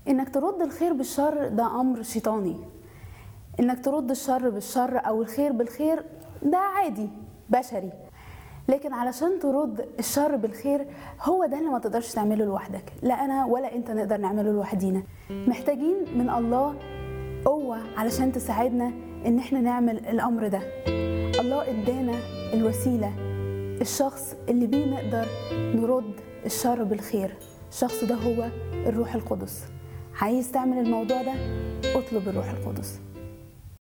انك ترد الخير بالشر ده امر شيطاني انك ترد الشر بالشر او الخير بالخير ده عادي بشري لكن علشان ترد الشر بالخير هو ده اللي ما تقدرش تعمله لوحدك لا انا ولا انت نقدر نعمله لوحدينا محتاجين من الله قوة علشان تساعدنا ان احنا نعمل الامر ده الله ادانا الوسيلة الشخص اللي بيه نقدر نرد الشر بالخير الشخص ده هو الروح القدس عايز تعمل الموضوع ده اطلب الروح القدس